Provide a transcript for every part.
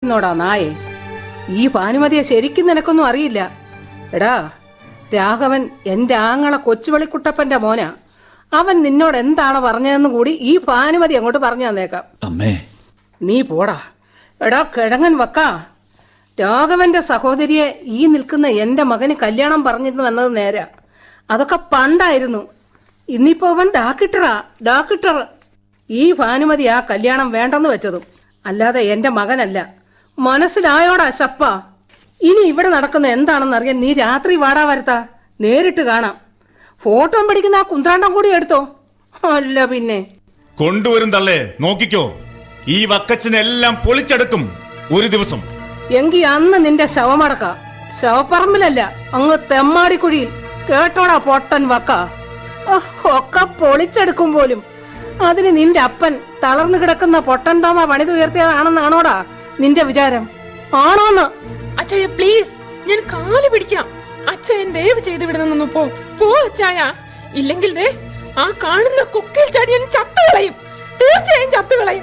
വിചാരിക്കുന്നോടാ നായേ ഈ ഭാനുമതിയെ ശരിക്കും നിനക്കൊന്നും അറിയില്ല എടാ രാഘവൻ എന്റെ ആങ്ങളെ കൊച്ചുവളിക്കുട്ടപ്പന്റെ മോനാ അവൻ നിന്നോട് എന്താണ് പറഞ്ഞതെന്ന് കൂടി ഈ ഭാനുമതി അങ്ങോട്ട് പറഞ്ഞു തന്നേക്കാം അമ്മേ നീ പോടാ എടാ കിഴങ്ങൻ വക്കാ രാഘവന്റെ സഹോദരിയെ ഈ നിൽക്കുന്ന എന്റെ മകന് കല്യാണം പറഞ്ഞിരുന്നു വന്നത് നേരാ അതൊക്കെ പണ്ടായിരുന്നു ഇന്നിപ്പോ അവൻ ഡാക്കിട്ടറാ ഡാക്കിട്ടർ ഈ ഭാനുമതി ആ കല്യാണം വേണ്ടെന്ന് വെച്ചതും അല്ലാതെ എന്റെ മകനല്ല മനസ്സിലായോടാ ശപ്പ ഇനി ഇവിടെ നടക്കുന്ന എന്താണെന്ന് അറിയാൻ നീ രാത്രി വാടാ വരുത്താ നേരിട്ട് കാണാം ഫോട്ടോ പിടിക്കുന്ന ആ കുന്ത്രാണ്ടം കൂടി എടുത്തോ അല്ല പിന്നെ കൊണ്ടുവരും തള്ളേ നോക്കിക്കോ ഈ വക്കച്ചനെല്ലാം പൊളിച്ചെടുക്കും ഒരു ദിവസം എങ്കി അന്ന് നിന്റെ ശവമടക്ക ശവപ്പറമ്പിലല്ല അങ്ങ് തെമ്മാടിക്കുഴിയിൽ കേട്ടോടാ പൊട്ടൻ വക്ക ആ, ഒക്കെ പൊളിച്ചെടുക്കും പോലും അതിന് നിന്റെ അപ്പൻ തളർന്നു കിടക്കുന്ന പൊട്ടൻ തോമ പണിതുയർത്തിയതാണെന്നാണോടാ നിന്റെ വിചാരം ആണോന്ന് അച്ഛായ പ്ലീസ് ഞാൻ കാല് പിടിക്കാം അച്ഛൻ ദയവ് ചെയ്ത് ഇവിടെ നിന്ന് പോ പോ അച്ഛായ ഇല്ലെങ്കിൽ ദേ ആ കാണുന്ന കൊക്കയിൽ ചാടി ഞാൻ ചത്തുകളയും തീർച്ചയായും ചത്തുകളയും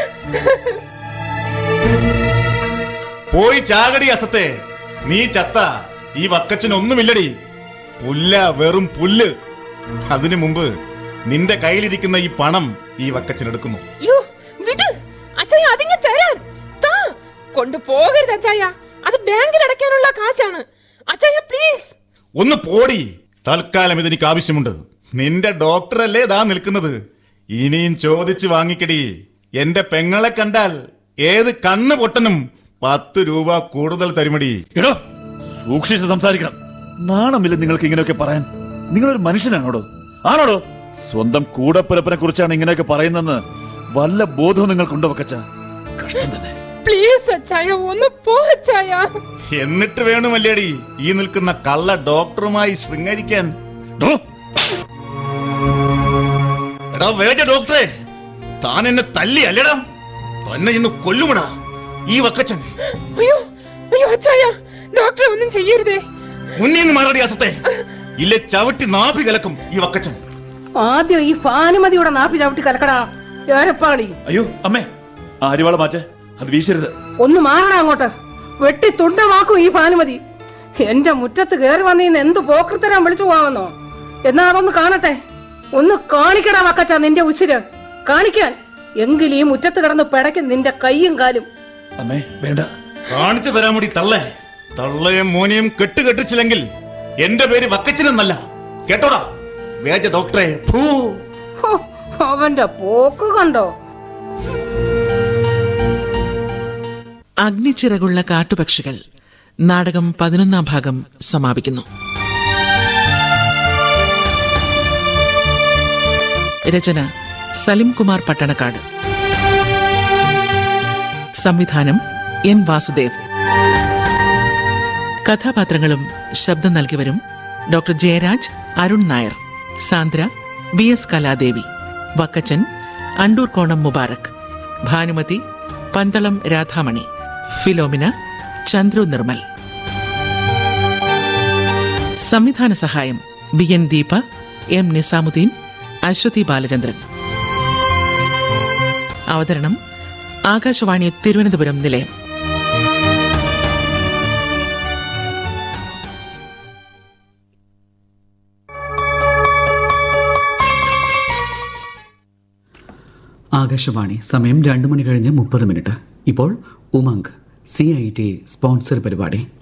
പോയി ചാകടി അസത്തെ നീ ചത്ത ഈ വക്കച്ചനൊന്നുമില്ലടി പുല്ല വെറും പുല്ല് അതിനു മുമ്പ് നിന്റെ കയ്യിലിരിക്കുന്ന ഈ പണം ഈ വക്കച്ചൻ എടുക്കുന്നു യോ വിട് അച്ഛായ അതിങ്ങ് തരാൻ താ കൊണ്ടുപോകരുത് അച്ഛായ അത് ബാങ്കിൽ അടയ്ക്കാനുള്ള കാശാണ് അച്ഛായ പ്ലീസ് ഒന്ന് പോടി തൽക്കാലം ഇതെനിക്ക് ആവശ്യമുണ്ട് നിന്റെ ഡോക്ടറല്ലേ ഇതാ നിൽക്കുന്നത് ഇനിയും ചോദിച്ചു വാങ്ങിക്കടി എന്റെ പെങ്ങളെ കണ്ടാൽ ഏത് കണ്ണ് പൊട്ടനും പത്ത് രൂപ കൂടുതൽ തരുമടി എടോ സൂക്ഷിച്ച് സംസാരിക്കണം നാണമില്ല നിങ്ങൾക്ക് ഇങ്ങനെയൊക്കെ പറയാൻ നിങ്ങളൊരു മനുഷ്യനാണോടോ ആണോടോ സ്വന്തം കൂടപ്പിറപ്പിനെ കുറിച്ചാണ് ഇങ്ങനെയൊക്കെ പറയുന്നെന്ന് വല്ല ബോധവും നിങ്ങൾക്കുണ്ടോ വക്കച്ച കഷ്ടം തന്നെ പ്ലീസ് അച്ഛായ ഒന്ന് പോ അച്ഛായ എന്നിട്ട് വേണമല്ലേടി ഈ നിൽക്കുന്ന കള്ള ഡോക്ടറുമായി ശൃംഗരിക്കാൻ ഡോ, എടാ വേജ ഡോക്ടറെ താൻ എന്നെ തല്ലി അല്ലടാ തന്നെ ഇന്ന് കൊല്ലുമടാ ഈ വക്കച്ചൻ അയ്യോ അയ്യോ അച്ഛായ ഡോക്ടറെ ഒന്നും ചെയ്യരുതേ മുന്നിൽ നിന്ന് മാറടി അസത്തെ ഇല്ല ചവിട്ടി നാഭി കലക്കും ഈ വക്കച്ചൻ ആദ്യം ഈ ഭാനുമതിയുടെ നാപ്പി ചവിട്ടി കലക്കടാ ഏരപ്പാളി അയ്യോ അമ്മേ ആ അരിവാള മാറ്റേ അത് വീശരുത് ഒന്ന് മാറണ അങ്ങോട്ട് വെട്ടി തുണ്ടമാക്കും ഈ ഭാനുമതി എന്റെ മുറ്റത്ത് കയറി വന്നീന്ന് എന്ത് പോക്കൃത്തരാൻ വിളിച്ചു പോവാമെന്നോ എന്നാ അതൊന്ന് കാണട്ടെ ഒന്ന് കാണിക്കടാ വക്കച്ച നിന്റെ ഉശിര് കാണിക്കാൻ എങ്കിൽ ഈ മുറ്റത്ത് കിടന്ന് പിടയ്ക്കും നിന്റെ കൈയും കാലും അമ്മേ വേണ്ട കാണിച്ചു തരാൻ വേണ്ടി തള്ളേ തള്ളയും മോനെയും കെട്ടുകെട്ടിച്ചില്ലെങ്കിൽ എന്റെ പേര് വക്കച്ചനെന്നല്ല കേട്ടോടാ വേജ ഡോക്ടറെ ഫൂ ഹോ, അവന്റെ പോക്ക് കണ്ടോ അഗ്നിച്ചിറകുള്ള കാട്ടുപക്ഷികൾ നാടകം പതിനൊന്നാം ഭാഗം സമാപിക്കുന്നു രചന സലിം കുമാർ പട്ടണക്കാട് സംവിധാനം എൻ വാസുദേവ് കഥാപാത്രങ്ങളും ശബ്ദം നൽകിയവരും doctor Jayaraj Arun Nair Sandra V S Kaladevi Vakkachan Andoorkonam Mubarak Bhanumathi Pandalam Radhamani Philomina Chandru Nirmal സംവിധാന സഹായം B N Deepa M Nizamuddin Aswathi Balachandran അവതരണം ആകാശവാണി തിരുവനന്തപുരം നിലയം ആകാശവാണി സമയം രണ്ട് മണി കഴിഞ്ഞ് മുപ്പത് മിനിറ്റ് ഇപ്പോൾ Umang C I T sponsor പരിപാടി